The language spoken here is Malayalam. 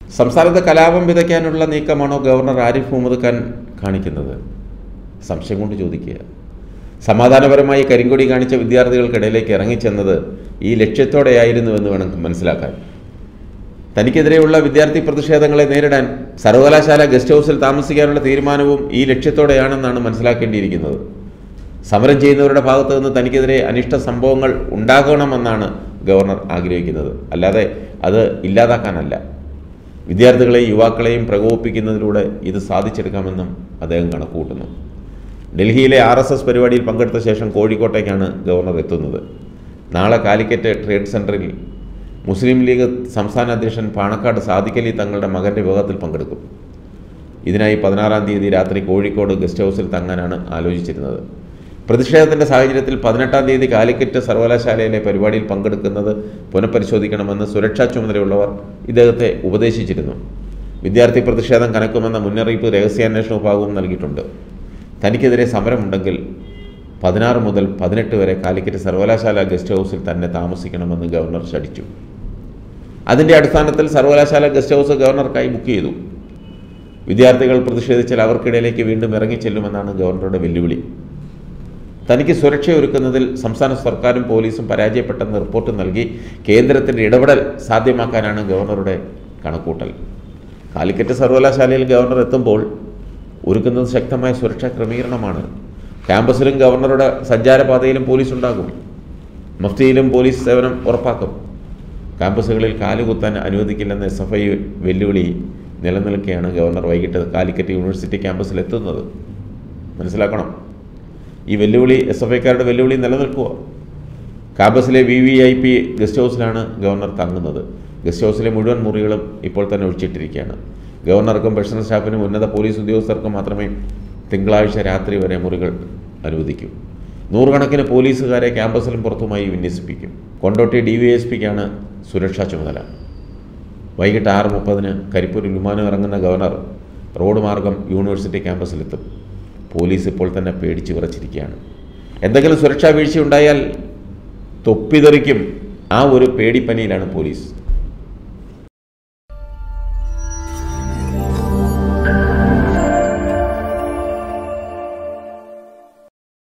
സംസ്ഥാനത്ത് കലാപം വിതയ്ക്കാനുള്ള നീക്കമാണോ ഗവർണർ ആരിഫ് മുഹമ്മദ് ഖാൻ കാണിക്കുന്നത് സംശയം കൊണ്ട് ചോദിക്കുക സമാധാനപരമായി കരിങ്കൊടി കാണിച്ച വിദ്യാർത്ഥികൾക്കിടയിലേക്ക് ഇറങ്ങിച്ചെന്നത് ഈ ലക്ഷ്യത്തോടെയായിരുന്നു എന്ന് വേണം മനസ്സിലാക്കാൻ തനിക്കെതിരെയുള്ള വിദ്യാർത്ഥി പ്രതിഷേധങ്ങളെ നേരിടാൻ സർവകലാശാല ഗസ്റ്റ് ഹൗസിൽ താമസിക്കാനുള്ള തീരുമാനവും ഈ ലക്ഷ്യത്തോടെയാണെന്നാണ് മനസ്സിലാക്കേണ്ടിയിരിക്കുന്നത് സമരം ചെയ്യുന്നവരുടെ ഭാഗത്തു നിന്ന് തനിക്കെതിരെ അനിഷ്ട സംഭവങ്ങൾ ഉണ്ടാകണമെന്നാണ് ഗവർണർ ആഗ്രഹിക്കുന്നത് അല്ലാതെ അത് ഇല്ലാതാക്കാനല്ല വിദ്യാർത്ഥികളെയും യുവാക്കളെയും പ്രകോപിപ്പിക്കുന്നതിലൂടെ ഇത് സാധിച്ചെടുക്കാമെന്നും അദ്ദേഹം കണക്കുകൂട്ടുന്നു ഡൽഹിയിലെ ആർ എസ് എസ് പരിപാടിയിൽ പങ്കെടുത്ത ശേഷം കോഴിക്കോട്ടേക്കാണ് ഗവർണർ എത്തുന്നത് നാളെ കാലിക്കറ്റ് ട്രേഡ് സെൻറ്ററിൽ മുസ്ലിം ലീഗ് സംസ്ഥാന അധ്യക്ഷൻ പാണക്കാട് സാദിഖലി തങ്ങളുടെ മകൻ്റെ വിവാഹത്തിൽ പങ്കെടുക്കും ഇതിനായി പതിനാറാം തീയതി രാത്രി കോഴിക്കോട് ഗസ്റ്റ് ഹൗസിൽ തങ്ങാനാണ് ആലോചിച്ചിരുന്നത് പ്രതിഷേധത്തിൻ്റെ സാഹചര്യത്തിൽ പതിനെട്ടാം തീയതി കാലിക്കറ്റ് സർവകലാശാലയിലെ പരിപാടിയിൽ പങ്കെടുക്കുന്നത് പുനഃപരിശോധിക്കണമെന്ന് സുരക്ഷാ ചുമതലയുള്ളവർ ഇദ്ദേഹത്തെ ഉപദേശിച്ചിരുന്നു വിദ്യാർത്ഥി പ്രതിഷേധം കനക്കുമെന്ന മുന്നറിയിപ്പ് രഹസ്യാന്വേഷണ വിഭാഗവും നൽകിയിട്ടുണ്ട് തനിക്കെതിരെ സമരമുണ്ടെങ്കിൽ പതിനാറ് മുതൽ പതിനെട്ട് വരെ കാലിക്കറ്റ് സർവകലാശാല ഗസ്റ്റ് ഹൗസിൽ തന്നെ താമസിക്കണമെന്ന് ഗവർണർ ശടിച്ചു അതിൻ്റെ അടിസ്ഥാനത്തിൽ സർവകലാശാല ഗസ്റ്റ് ഹൗസ് ഗവർണർക്കായി ബുക്ക് ചെയ്തു വിദ്യാർത്ഥികൾ പ്രതിഷേധിച്ചാൽ അവർക്കിടയിലേക്ക് വീണ്ടും ഇറങ്ങിച്ചെല്ലുമെന്നാണ് ഗവർണറുടെ വെല്ലുവിളി തനിക്ക് സുരക്ഷയൊരുക്കുന്നതിൽ സംസ്ഥാന സർക്കാരും പോലീസും പരാജയപ്പെട്ടെന്ന് റിപ്പോർട്ട് നൽകി കേന്ദ്രത്തിൻ്റെ ഇടപെടൽ സാധ്യമാക്കാനാണ് ഗവർണറുടെ കണക്കൂട്ടൽ കാലിക്കറ്റ് സർവകലാശാലയിൽ ഗവർണർ എത്തുമ്പോൾ ഒരുക്കുന്നത് ശക്തമായ സുരക്ഷാ ക്രമീകരണമാണ് ക്യാമ്പസിലും ഗവർണറുടെ സഞ്ചാരപാതയിലും പോലീസ് ഉണ്ടാകും മഫ്തിയിലും പോലീസ് സേവനം ഉറപ്പാക്കും ക്യാമ്പസുകളിൽ കാലുകുത്താൻ അനുവദിക്കില്ലെന്ന എസ് എഫ് ഐ വെല്ലുവിളി നിലനിൽക്കെയാണ് ഗവർണർ വൈകിട്ട് കാലിക്കറ്റ് യൂണിവേഴ്സിറ്റി ക്യാമ്പസിൽ എത്തുന്നത് മനസ്സിലാക്കണം ഈ വെല്ലുവിളി എസ് എഫ് ഐക്കാരുടെ വെല്ലുവിളി നിലനിൽക്കുക ക്യാമ്പസിലെ V V I P guest ഹൗസിലാണ് ഗവർണർ തങ്ങുന്നത് ഗസ്റ്റ് ഹൗസിലെ മുഴുവൻ മുറികളും ഇപ്പോൾ തന്നെ ഒഴിച്ചിട്ടിരിക്കുകയാണ് ഗവർണർക്കും പേഴ്സണൽ സ്റ്റാഫിനും ഉന്നത പോലീസ് ഉദ്യോഗസ്ഥർക്കും മാത്രമേ തിങ്കളാഴ്ച രാത്രി വരെ മുറികൾ അനുവദിക്കൂ നൂറുകണക്കിന് പോലീസുകാരെ ക്യാമ്പസിലും പുറത്തുമായി വിന്യസിപ്പിക്കും കൊണ്ടോട്ടി ഡി വി എസ് പിക്കാണ് സുരക്ഷാ ചുമതല വൈകിട്ട് ആറ് മുപ്പതിന് കരിപ്പൂരിൽ വിമാനം ഇറങ്ങുന്ന ഗവർണർ റോഡ് മാർഗം യൂണിവേഴ്സിറ്റി ക്യാമ്പസിലെത്തും പോലീസ് ഇപ്പോൾ തന്നെ പേടിച്ച് വിറച്ചിരിക്കുകയാണ് എന്തെങ്കിലും സുരക്ഷാ വീഴ്ച ഉണ്ടായാൽ തൊപ്പിതെറിക്കും ആ ഒരു പേടിപ്പനിയിലാണ് പോലീസ്